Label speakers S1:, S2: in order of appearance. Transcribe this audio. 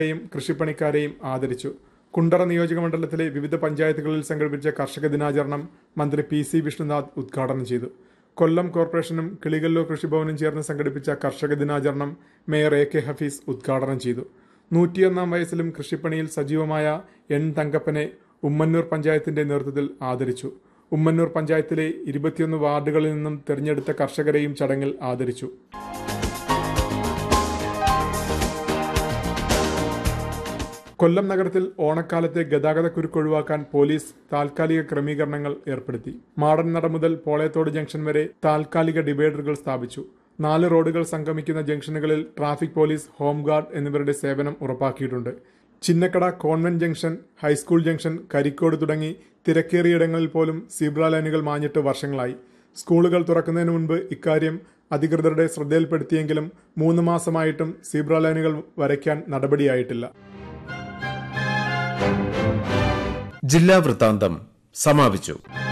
S1: യും കൃഷിപ്പണിക്കാരെയും ആദരിച്ചു കുണ്ടറ നിയോജക മണ്ഡലത്തിലെ വിവിധ പഞ്ചായത്തുകളിൽ സംഘടിപ്പിച്ച കർഷക ദിനാചരണം മന്ത്രി പി സി വിഷ്ണുനാഥ് ഉദ്ഘാടനം ചെയ്തു കൊല്ലം കോർപ്പറേഷനും കിളികല്ലൂർ കൃഷിഭവനും ചേർന്ന് സംഘടിപ്പിച്ച കർഷക ദിനാചരണം മേയർ എ കെ ഹഫീസ് ഉദ്ഘാടനം ചെയ്തു നൂറ്റിയൊന്നാം വയസ്സിലും കൃഷിപ്പണിയിൽ സജീവമായ എൻ തങ്കപ്പനെ ഉമ്മന്നൂർ പഞ്ചായത്തിന്റെ നേതൃത്വത്തിൽ ആദരിച്ചു ഉമ്മന്നൂർ പഞ്ചായത്തിലെ ഇരുപത്തിയൊന്ന് വാർഡുകളിൽ നിന്നും തെരഞ്ഞെടുത്ത കർഷകരെയും ചടങ്ങിൽ ആദരിച്ചു കൊല്ലം നഗരത്തിൽ ഓണക്കാലത്തെ ഗതാഗതക്കുരുക്ക് ഒഴിവാക്കാൻ പോലീസ് താൽക്കാലിക ക്രമീകരണങ്ങൾ ഏർപ്പെടുത്തി മാടൻ നട മുതൽ പോളയത്തോട് ജംഗ്ഷൻ വരെ താൽക്കാലിക ഡിവൈഡറുകൾ സ്ഥാപിച്ചു നാല് റോഡുകൾ സംഗമിക്കുന്ന ജംഗ്ഷനുകളിൽ ട്രാഫിക് പോലീസ് ഹോംഗാർഡ് എന്നിവരുടെ സേവനം ഉറപ്പാക്കിയിട്ടുണ്ട് Chinnakkada convent junction high school junction Karikkode തുടങ്ങി തിരക്കേറിയിടങ്ങളിൽ പോലും സീബ്ര ലൈനുകൾ മാഞ്ഞിട്ട് വർഷങ്ങളായി സ്കൂളുകൾ തുറക്കുന്നതിന് മുൻപ് ഇക്കാര്യം അധികൃതരുടെ ശ്രദ്ധയിൽപ്പെടുത്തിയെങ്കിലും മൂന്ന് മാസമായിട്ടും സീബ്ര ലൈനുകൾ വരയ്ക്കാൻ നടപടിയായിട്ടില്ല
S2: ജില്ലാ വൃത്താന്തം സമാപിച്ചു